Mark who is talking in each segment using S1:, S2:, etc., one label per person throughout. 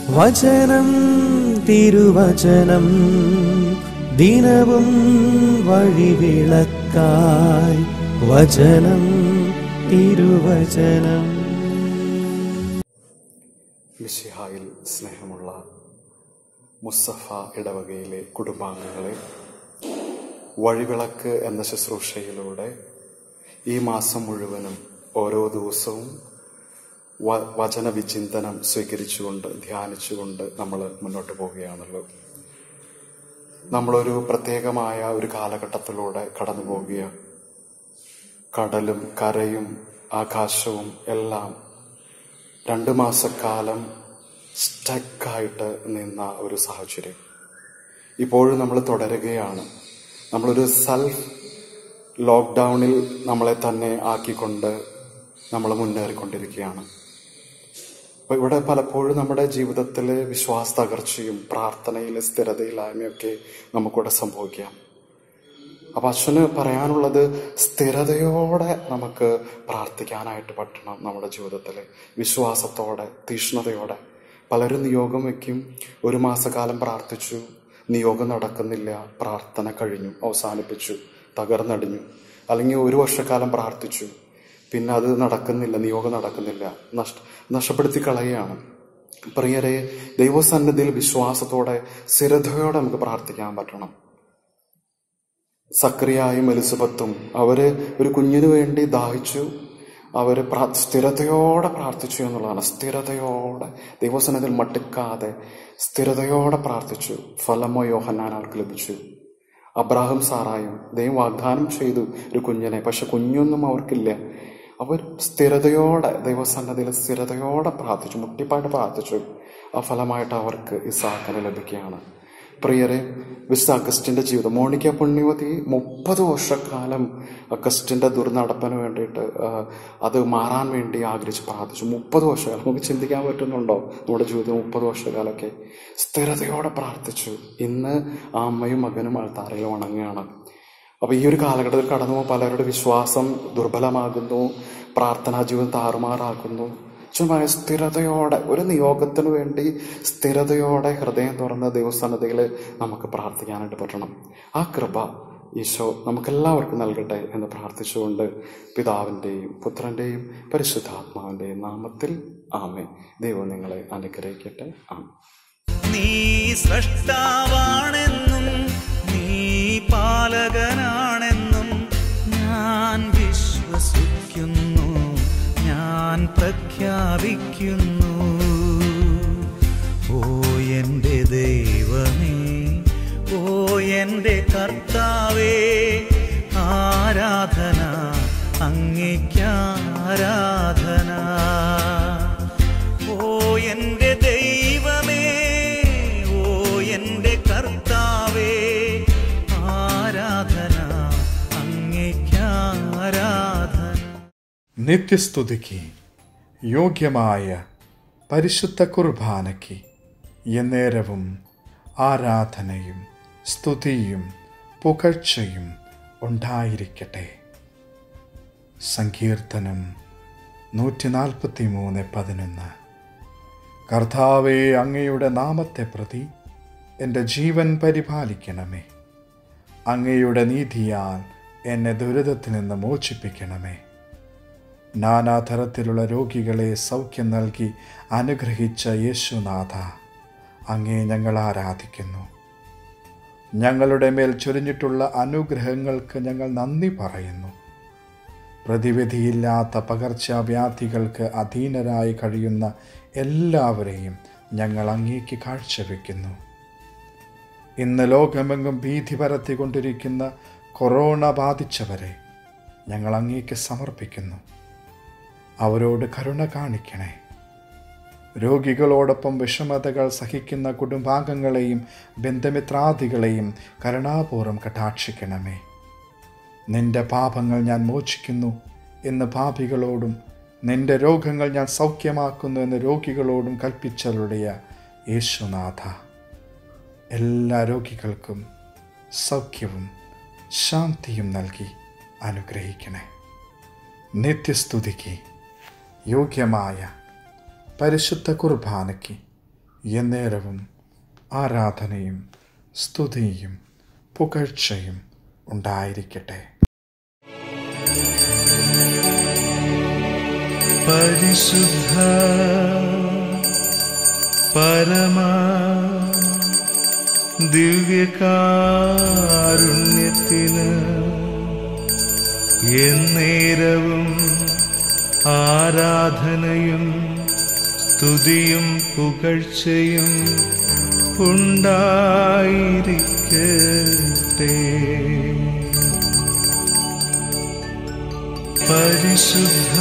S1: വചനം തിരുവചനം ദിനവും വഴിവിളക്കായി വചനം തിരുവചനം
S2: മിശിഹായിൽ സ്നേഹമുള്ള മുസ്തഫ ഇടവകയിലെ കുടുംബാംഗങ്ങളെ വഴിവിളക്ക് എന്ന ശുശ്രൂഷയിലൂടെ ഈ മാസം മുഴുവനും ഓരോ ദിവസവും വ- വചന വിചിന്തനം സ്വീകരിച്ചുകൊണ്ട് ധ്യാനിച്ചുകൊണ്ട് നമ്മൾ മുന്നോട്ട് പോവുകയാണല്ലോ നമ്മളൊരു പ്രത്യേകമായ ഒരു കാലഘട്ടത്തിലൂടെ കടന്നു പോവുകയാണ് കടലും കരയും ആകാശവും എല്ലാം രണ്ട് മാസക്കാലം സ്റ്റക്കായിട്ട് നിന്ന ഒരു സാഹചര്യം ഇപ്പോഴും നമ്മൾ തുടരുകയാണ് നമ്മളൊരു സെൽഫ് ലോക്ക്ഡൗണിൽ നമ്മളെ തന്നെ ആക്കിക്കൊണ്ട് നമ്മൾ മുന്നേറിക്കൊണ്ടിരിക്കുകയാണ് അപ്പൊ ഇവിടെ പലപ്പോഴും നമ്മുടെ ജീവിതത്തിലെ വിശ്വാസ തകർച്ചയും പ്രാർത്ഥനയിലെ സ്ഥിരതയില്ലായ്മയൊക്കെ നമുക്കിവിടെ സംഭവിക്കാം അപ്പൊ അച്ഛന് പറയാനുള്ളത് സ്ഥിരതയോടെ നമുക്ക് പ്രാർത്ഥിക്കാനായിട്ട് പറ്റണം നമ്മുടെ ജീവിതത്തിൽ വിശ്വാസത്തോടെ തീഷ്ണതയോടെ പലരും നിയോഗം വെക്കും ഒരു മാസക്കാലം പ്രാർത്ഥിച്ചു നിയോഗം നടക്കുന്നില്ല പ്രാർത്ഥന കഴിഞ്ഞു അവസാനിപ്പിച്ചു തകർന്നടിഞ്ഞു അല്ലെങ്കിൽ ഒരു വർഷക്കാലം പ്രാർത്ഥിച്ചു പിന്നെ അത് നടക്കുന്നില്ല നിയോഗം നടക്കുന്നില്ല നഷ്ട നഷ്ടപ്പെടുത്തി കളയുകയാണ് പ്രിയരെ ദൈവസന്നിധിയിൽ വിശ്വാസത്തോടെ സ്ഥിരതയോടെ നമുക്ക് പ്രാർത്ഥിക്കാൻ പറ്റണം സക്രിയായും എലിസബത്തും അവര് ഒരു കുഞ്ഞിനു വേണ്ടി ദാഹിച്ചു അവര് പ്രാ- സ്ഥിരതയോടെ പ്രാർത്ഥിച്ചു എന്നുള്ളതാണ് സ്ഥിരതയോടെ ദൈവസനത്തിൽ മട്ടിക്കാതെ സ്ഥിരതയോടെ പ്രാർത്ഥിച്ചു ഫലമോ യോഹന്നാൻ അവർക്ക് ലഭിച്ചു അബ്രാഹം സാറായും ദൈവം വാഗ്ദാനം ചെയ്തു ഒരു കുഞ്ഞിനെ പക്ഷെ കുഞ്ഞൊന്നും അവർക്കില്ല അവർ സ്ഥിരതയോടെ ദൈവസന്നതിയിൽ സ്ഥിരതയോടെ പ്രാർത്ഥിച്ചു മുട്ടിപ്പായിട്ട് പ്രാർത്ഥിച്ചു ആ ഫലമായിട്ട് അവർക്ക് ഇസാക്കിന് ലഭിക്കുകയാണ് പ്രിയരെ വിശുദ്ധ അഗസ്റ്റിന്റെ ജീവിതം മോണിക്ക പുണ്യവതി മുപ്പത് വർഷക്കാലം അഗസ്റ്റിന്റെ ദുർനടപ്പിന് വേണ്ടിയിട്ട് ആ, അത് മാറാൻ വേണ്ടി ആഗ്രഹിച്ച് പ്രാർത്ഥിച്ചു മുപ്പത് വർഷക്കാലം നമുക്ക് ചിന്തിക്കാൻ പറ്റുന്നുണ്ടോ നമ്മുടെ ജീവിതത്തിൽ മുപ്പത് വർഷക്കാലമൊക്കെ സ്ഥിരതയോടെ പ്രാർത്ഥിച്ചു ഇന്ന് ആ അമ്മയും മകനും അൾത്താരയിൽ വണങ്ങുകയാണ് അപ്പൊ ഈ ഒരു കാലഘട്ടത്തിൽ കടന്നു പോകുമ്പോൾ പലരുടെ വിശ്വാസം ദുർബലമാകുന്നു പ്രാർത്ഥനാ ജീവിതം താറുമാറാക്കുന്നു ചുമ്മാ സ്ഥിരതയോടെ ഒരു നിയോഗത്തിന് വേണ്ടി സ്ഥിരതയോടെ ഹൃദയം തുറന്ന ദൈവസ്ഥാനതയിൽ നമുക്ക് പ്രാർത്ഥിക്കാനായിട്ട് പറ്റണം ആ കൃപ ഈശോ നമുക്കെല്ലാവർക്കും നൽകട്ടെ എന്ന് പ്രാർത്ഥിച്ചുകൊണ്ട് പിതാവിൻ്റെയും പുത്രൻ്റെയും പരിശുദ്ധാത്മാവിൻ്റെയും നാമത്തിൽ ആമേ ദൈവം നിങ്ങളെ അനുഗ്രഹിക്കട്ടെ ആമേ
S3: നീ സൃഷ്ടാവാണെന്നും നീ പാലകനാണെന്നും ഞാൻ വിശ്വസിക്കുന്നു ഞാൻ പ്രഖ്യാപിക്കുന്നു ഓ എൻ്റെ ദൈവമേ ഓ എൻ്റെ കർത്താവേ ആരാധന അങ്ങേക്കാരാധന ഓ എൻ്റെ ദൈവമേ ഓ എൻ്റെ കർത്താവേ ആരാധന അങ്ങേക്കാരാധന
S4: നിത്യസ്തുതിക്ക് യോഗ്യമായ പരിശുദ്ധ കുർബാനയ്ക്ക് എന്നേരവും ആരാധനയും സ്തുതിയും പുകഴ്ചയും ഉണ്ടായിരിക്കട്ടെ സങ്കീർത്തനം നൂറ്റി നാൽപ്പത്തി മൂന്ന് പതിനൊന്ന് കർത്താവെ അങ്ങയുടെ നാമത്തെ പ്രതി എൻ്റെ ജീവൻ പരിപാലിക്കണമേ അങ്ങയുടെ നീതിയാൽ എന്നെ ദുരിതത്തിൽ നിന്ന് മോചിപ്പിക്കണമേ നാനാതരത്തിലുള്ള രോഗികളെ സൗഖ്യം നൽകി അനുഗ്രഹിച്ച യേശുനാഥ അങ്ങേ ഞങ്ങൾ ആരാധിക്കുന്നു ഞങ്ങളുടെ മേൽ ചൊരിഞ്ഞിട്ടുള്ള അനുഗ്രഹങ്ങൾക്ക് ഞങ്ങൾ നന്ദി പറയുന്നു പ്രതിവിധിയില്ലാത്ത പകർച്ചവ്യാധികൾക്ക് അധീനരായി കഴിയുന്ന എല്ലാവരെയും ഞങ്ങൾ അങ്ങേക്ക് കാഴ്ചവെക്കുന്നു ഇന്ന് ലോകമെങ്ങും ഭീതി പരത്തിക്കൊണ്ടിരിക്കുന്ന കൊറോണ ബാധിച്ചവരെ ഞങ്ങൾ അങ്ങേക്ക് സമർപ്പിക്കുന്നു അവരോട് കരുണ കാണിക്കണേ രോഗികളോടൊപ്പം വിഷമതകൾ സഹിക്കുന്ന കുടുംബാംഗങ്ങളെയും ബന്ധുമിത്രാദികളെയും കരുണാപൂർവ്വം കടാക്ഷിക്കണമേ നിന്റെ പാപങ്ങൾ ഞാൻ മോചിക്കുന്നു എന്ന് പാപികളോടും നിന്റെ രോഗങ്ങൾ ഞാൻ സൗഖ്യമാക്കുന്നു എന്ന് രോഗികളോടും കൽപ്പിച്ചരുളിയ യേശുനാഥ എല്ലാ രോഗികൾക്കും സൗഖ്യവും ശാന്തിയും നൽകി അനുഗ്രഹിക്കണേ നിത്യസ്തുതിക്ക് യോഗ്യമായ പരിശുദ്ധ കുർബാനയ്ക്ക് എന്നേരവും ആരാധനയും സ്തുതിയും പുകഴ്ചയും ഉണ്ടായിരിക്കട്ടെ
S3: പരിശുദ്ധ പരമ ദിവ്യകാരുണ്യത്തിന് എന്നേരവും ആരാധനയും സ്തുതിയും പുകഴ്ചയും ഉണ്ടായിരിക്കട്ടെ പരിശുദ്ധ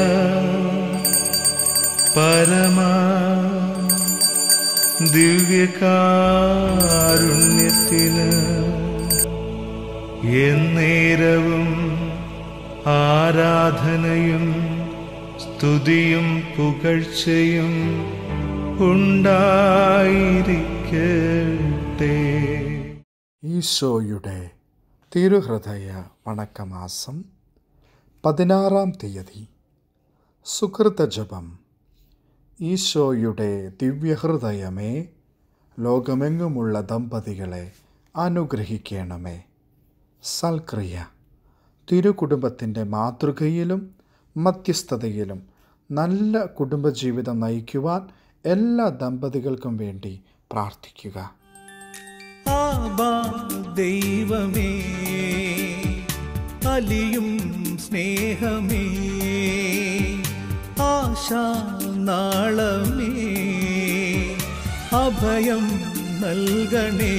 S3: പരമ ദിവ്യകാരുണ്യത്തിന് എന്നേരവും ആരാധനയും സ്തുതിയും പുകഴ്ചയും ഉണ്ടായിരിക്കട്ടെ
S4: ഈശോയുടെ തിരുഹൃദയ വണക്കമാസം പതിനാറാം തീയതി സുഹൃത ജപം ഈശോയുടെ ദിവ്യഹൃദയമേ ലോകമെങ്ങുമുള്ള ദമ്പതികളെ അനുഗ്രഹിക്കണമേ സൽക്രിയ തിരുകുടുംബത്തിൻ്റെ മാതൃകയിലും മധ്യസ്ഥതയിലും നല്ല കുടുംബജീവിതം നയിക്കുവാൻ എല്ലാ ദമ്പതികൾക്കും വേണ്ടി പ്രാർത്ഥിക്കുക
S3: ആബാ ദൈവമേ അലിയും സ്നേഹമേ ആശാനാളമേ അഭയം നൽകണേ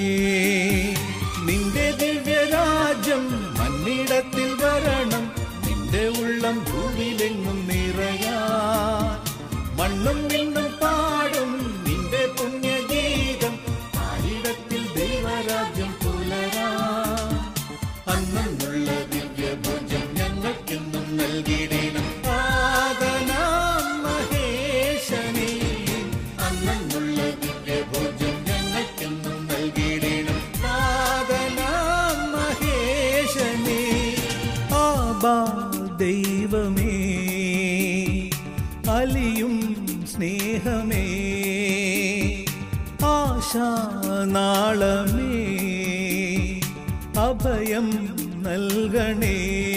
S3: നിന്റെ ദിവ്യരാജ്യം മണ്ണിടത്തിൽ വരണം നിന്റെ ഉള്ളം ഭൂമിയിലെങ്ങും നിറയാ മണ്ണും നിന്നും പാടും നിന്റെ പുണ്യഗീതം ആയിരത്തിൽ ദൈവരാജ്യം പുലരാ അന്നുള്ള ദിവ്യഭോജം ഞങ്ങൾക്കെന്നും നൽകിടണം ആദനാം മഹേശനേ അന്നുള്ള ദിവ്യഭോജം ഞങ്ങൾക്കെന്നും നൽകിടണം ആദനാം മഹേശനേ ആബാ ദൈവമേ അലിയും സ്നേഹമേ ആശാനാളമേ അഭയം നൽകണേ